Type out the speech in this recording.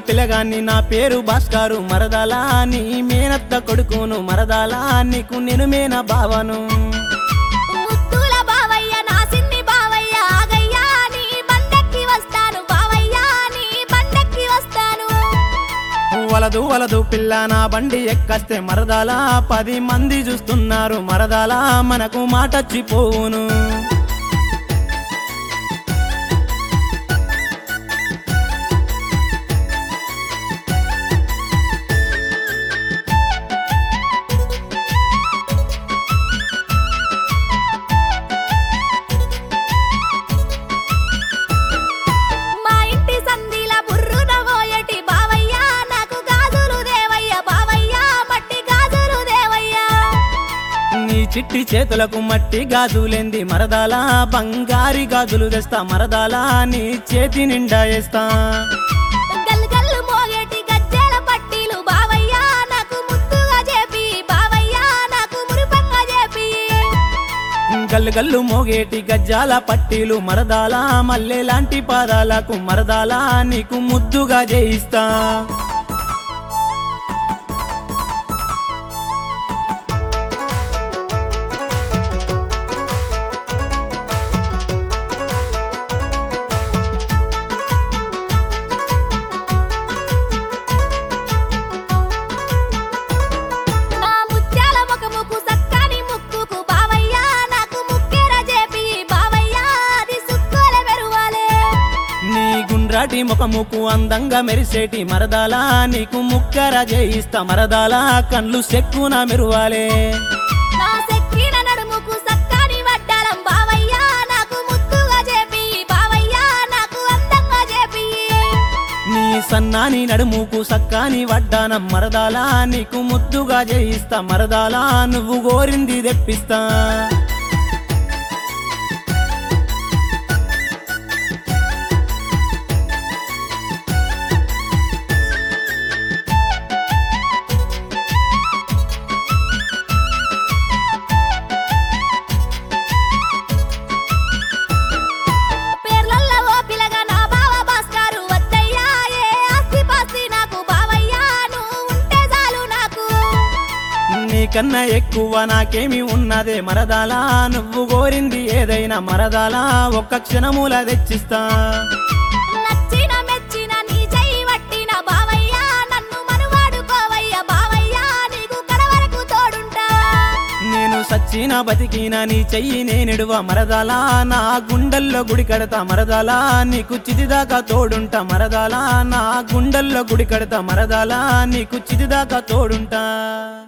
పిల్లగాన్ని నా పేరు భాస్కరు మరదాలా నీ మేనత్త కొడుకును మరదాలా నీకు నేను మేన బావను ముద్దుల బావయ్య నా సిన్ని బావయ్య ఆగయ్యా నీ బండెక్కి వస్తాను బావయ్య నీ బండెక్కి వస్తాను వలదు వలదు పిల్ల నా బండి ఎక్కస్తే మరదాలా పది మంది చూస్తున్నారు మరదాలా మనకు మాటచ్చిపోవును మా ఇంటి సందిల బుర్రున పోయటి బావయ్య నాకు గాజులు దేవయ్య బావయ్య మట్టి గాజులు దేవయ్య నీ చిట్టి చేతులకు మట్టి గాజులేంది మరదాలా బంగారి గాజులు తెస్తా మరదాలా నీ చేతి నిండా వేస్తా గల్లు గల్లు మోగేటి గజ్జెల పట్టీలు బావయ్య నాకు ముద్దుగా చేపి బావయ్య నాకు మురిపంగా చేపి గల్లు గల్లు మోగేటి గజ్జాల పట్టీలు మరదాలా మల్లె లాంటి పాదాలకు మరదాలా నీకు ముద్దుగా చేయిస్తా నా ముత్యాల ముఖముకు సక్కని ముక్కుకు బావయ్య నాకు ముక్కెర చేపి బావయ్య అది సుక్కోల మెరువాలే నీ గుండ్రాటి ముఖముకు అందంగా మెరిసేటి మరదాలా నీకు ముక్కర చేయిస్తా మరదాలా కళ్ళు సెక్కున మెరువాలే నా సెక్కిన నడుముకు సక్కని వడ్డాలం బావయ్య నాకు ముద్దుగా చేపి బావయ్య నాకు అందంగా చేపి నీ సన్నాని నడుముకు సక్కాని వడ్డానం మరదాలా నీకు ముద్దుగా చేయిస్తా మరదాలా నువ్వు గోరింది తెప్పిస్తా పేర్లల్ల ఓ పిలగా నా బావ భాస్కరు వద్దయ్యా ఏ ఆస్తి పాస్తి నాకు బావయ్య నువ్వు ఉంటే చాలు నాకు నీకన్నా ఎక్కువ నాకేమి ఉన్నదే మరదాలా నువ్వు గోరింది ఏదైనా మరదాలా ఒక్క క్షణముల తెచ్చిస్తా నచ్చిన మెచ్చిన నీ చెయ్యి వట్టిన బావయ్య నన్ను మనువాడుకోవయ్య బావయ్య నీకు కడవరకు తోడుంటా నేను సచ్చిన బతికిన నీ చెయ్యి నేనిడువ మరదాలా నా గుండెల్లో గుడి కడతా మరదాలా నీకు చితిదాకా తోడుంటా మరదాలా నా గుండెల్లో గుడి కడతా మరదాలా నీకు చితిదాకా తోడుంటా